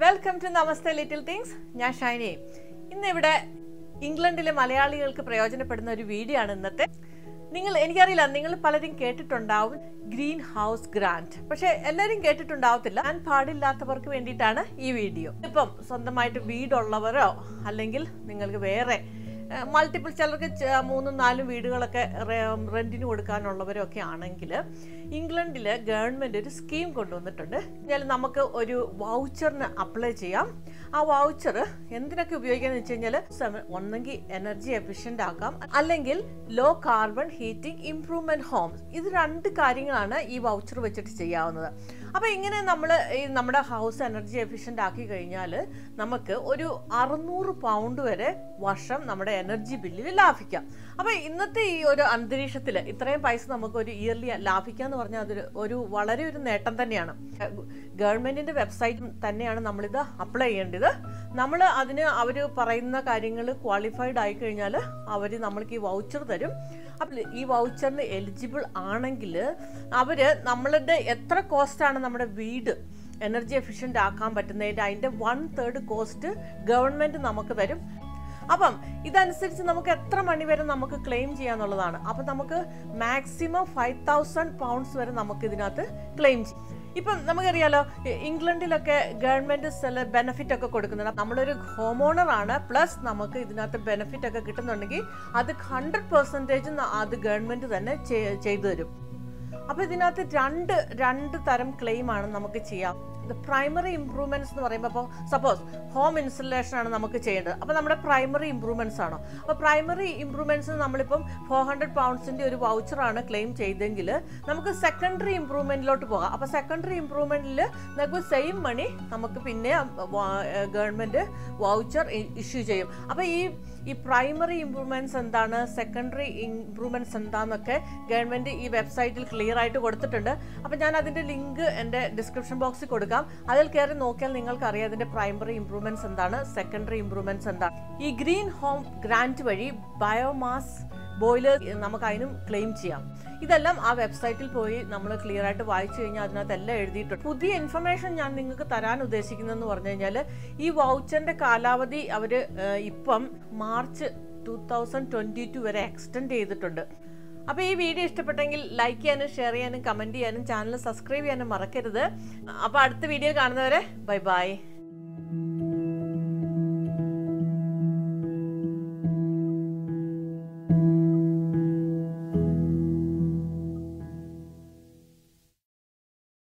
welcome to Namaste little things ഞാൻ Shiny ഇന്ന് ഇവിടെ ഇംഗ്ലണ്ടിലെ മലയാളികൾക്ക് പ്രയോജനപ്പെടുന്ന ഒരു വീഡിയോ ആണ് ഇന്നത്തെ നിങ്ങൾ എനിക്കറിയില്ല നിങ്ങൾ പലരും കേട്ടിട്ടുണ്ടാവും ഗ്രീൻ ഹൗസ് ഗ്രാൻഡ് പക്ഷെ എല്ലാവരും കേട്ടിട്ടുണ്ടാവത്തില്ല ഞാൻ പാടില്ലാത്തവർക്ക് വേണ്ടിയിട്ടാണ് ഈ വീഡിയോ ഇപ്പം സ്വന്തമായിട്ട് വീടുള്ളവരോ അല്ലെങ്കിൽ നിങ്ങൾക്ക് വേറെ മൾട്ടിപ്പിൾ ചിലർക്ക് ച- മൂന്നും നാലും വീടുകളൊക്കെ റെന്റിന് കൊടുക്കാനുള്ളവരും ഒക്കെ ആണെങ്കിൽ ഇംഗ്ലണ്ടിൽ ഗവൺമെൻറ് ഒരു സ്കീം കൊണ്ടുവന്നിട്ടുണ്ട് എന്നാൽ നമുക്ക് ഒരു വൗച്ചറിന് അപ്ലൈ ചെയ്യാം ആ വൗച്ചർ എന്തിനൊക്കെ ഉപയോഗിക്കാന്ന് വെച്ച് കഴിഞ്ഞാൽ ഒന്നെങ്കിൽ എനർജി എഫിഷ്യൻ്റ് ആക്കാം അല്ലെങ്കിൽ low carbon heating improvement homes ഇത് രണ്ട് കാര്യങ്ങളാണ് ഈ വൗച്ചർ വെച്ചിട്ട് ചെയ്യാവുന്നത് അപ്പോൾ ഇങ്ങനെ നമ്മൾ ഈ നമ്മുടെ ഹൗസ് എനർജി എഫിഷ്യൻ്റ് ആക്കി കഴിഞ്ഞാൽ നമുക്ക് ഒരു അറുന്നൂറ് പൗണ്ട് വരെ വർഷം നമ്മുടെ എനർജി ബില്ലിൽ ലാഭിക്കാം അപ്പോൾ ഇന്നത്തെ ഈ ഒരു അന്തരീക്ഷത്തിൽ ഇത്രയും പൈസ നമുക്ക് ഒരു ഇയർലി ലാഭിക്കുക എന്ന് പറഞ്ഞാൽ അതൊരു ഒരു വളരെ ഒരു നേട്ടം തന്നെയാണ് ഗവൺമെൻറ്റിൻ്റെ വെബ്സൈറ്റ് തന്നെയാണ് നമ്മളിത് അപ്ലൈ ചെയ്യേണ്ടത് നമ്മൾ അതിന് അവർ പറയുന്ന കാര്യങ്ങൾ ക്വാളിഫൈഡ് ആയി കഴിഞ്ഞാൽ അവർ നമ്മൾക്ക് ഈ വൗച്ചർ തരും അപ്പോൾ ഈ വൗച്ചറിന് എലിജിബിൾ ആണെങ്കിൽ അവർ നമ്മളുടെ എത്ര കോസ്റ്റാണ് നമ്മുടെ വീട് എനർജി എഫിഷ്യൻ്റ് ആക്കാൻ പറ്റുന്നതിൻ്റെ അതിൻ്റെ വൺ തേർഡ് കോസ്റ്റ് ഗവൺമെൻറ് നമുക്ക് തരും അപ്പം ഇതനുസരിച്ച് നമുക്ക് എത്ര മണി വരെ നമുക്ക് ക്ലെയിം ചെയ്യാന്നുള്ളതാണ് അപ്പം നമുക്ക് മാക്സിമം ഫൈവ് തൗസൻഡ് പൗണ്ട്സ് വരെ നമുക്ക് ഇതിനകത്ത് ക്ലെയിം ചെയ്യാം ഇപ്പം നമുക്കറിയാലോ ഇ- ഇംഗ്ലണ്ടിലൊക്കെ ഗവൺമെന്റ് ചില ബെനിഫിറ്റ് ഒക്കെ കൊടുക്കുന്നുണ്ട് നമ്മളൊരു ഹോം ഓണർ ആണ് പ്ലസ് നമുക്ക് ഇതിനകത്ത് ബെനിഫിറ്റ് ഒക്കെ കിട്ടുന്നുണ്ടെങ്കിൽ അത് ഹൺഡ്രഡ് പെർസെൻറ്റേജ് അത് ഗവൺമെന്റ് തന്നെ ചെയ്- ചെയ്തു തരും അപ്പോൾ ഇതിനകത്ത് രണ്ട് രണ്ട് തരം ക്ലെയിം ആണ് നമുക്ക് ചെയ്യാം പ്രൈമറി ഇംപ്രൂവ്മെന്റ്സ് എന്ന് പറയുമ്പോൾ അപ്പോൾ സപ്പോസ് ഹോം ഇൻസ്റ്റലേഷൻ ആണ് നമുക്ക് ചെയ്യേണ്ടത് അപ്പോൾ നമ്മുടെ പ്രൈമറി ഇംപ്രൂവ്മെന്റ്സ് ആണോ അപ്പോൾ പ്രൈമറി ഇംപ്രൂവ്മെന്റ്സ് നമ്മളിപ്പം ഫോർ ഹൺഡ്രഡ് പൗണ്ട്സിൻ്റെ ഒരു വൗച്ചറാണ് ക്ലെയിം ചെയ്തെങ്കിൽ നമുക്ക് സെക്കൻഡറി ഇംപ്രൂവ്മെന്റിലോട്ട് പോകാം അപ്പോൾ സെക്കൻഡറി ഇംപ്രൂവ്മെന്റിൽ നമുക്ക് സെയിം മണി നമുക്ക് പിന്നെ ഗവൺമെന്റ് വൗച്ചർ ഇഷ്യൂ ചെയ്യും അപ്പോൾ ഈ ഈ പ്രൈമറി ഇംപ്രൂവ്മെന്റ്സ് എന്താണ് സെക്കൻഡറി ഇംപ്രൂവ്മെന്റ്സ് എന്താണെന്നൊക്കെ ഗവൺമെന്റ് ഈ വെബ്സൈറ്റിൽ ക്ലിയർ ആയിട്ട് കൊടുത്തിട്ടുണ്ട് അപ്പോൾ ഞാൻ അതിന്റെ ലിങ്ക് എൻ്റെ ഡിസ്ക്രിപ്ഷൻ ബോക്സിൽ കൊടുക്കാം അതിൽ കയറി നോക്കിയാൽ നിങ്ങൾക്ക് അറിയാം അതിന്റെ പ്രൈമറി ഇംപ്രൂവ്മെന്റ്സ് എന്താണ് സെക്കൻഡറി ഇംപ്രൂവ്മെന്റ്സ് എന്താണ് ഈ ഗ്രീൻ ഹോം ഗ്രാൻറ്റ് വഴി ബയോമാസ് ബോയിലർ നമുക്ക് അതിനും ക്ലെയിം ചെയ്യാം ഇതെല്ലാം ആ വെബ്സൈറ്റിൽ പോയി നമ്മൾ ക്ലിയർ ആയിട്ട് വായിച്ചു കഴിഞ്ഞാൽ അതിനകത്ത് എല്ലാം എഴുതിയിട്ടുണ്ട് പുതിയ ഇൻഫർമേഷൻ ഞാൻ നിങ്ങൾക്ക് തരാൻ ഉദ്ദേശിക്കുന്നതെന്ന് പറഞ്ഞു കഴിഞ്ഞാൽ ഈ വൗച്ചറിന്റെ കാലാവധി അവർ ഇപ്പം March two thousand twenty two വരെ എക്സ്റ്റെൻഡ് ചെയ്തിട്ടുണ്ട് അപ്പോൾ ഈ വീഡിയോ ഇഷ്ടപ്പെട്ടെങ്കിൽ ലൈക്ക് ചെയ്യാനും ഷെയർ ചെയ്യാനും കമൻറ്റ് ചെയ്യാനും ചാനൽ സബ്സ്ക്രൈബ് ചെയ്യാനും മറക്കരുത് അപ്പോൾ അടുത്ത വീഡിയോ കാണുന്നവരെ ബൈ ബൈ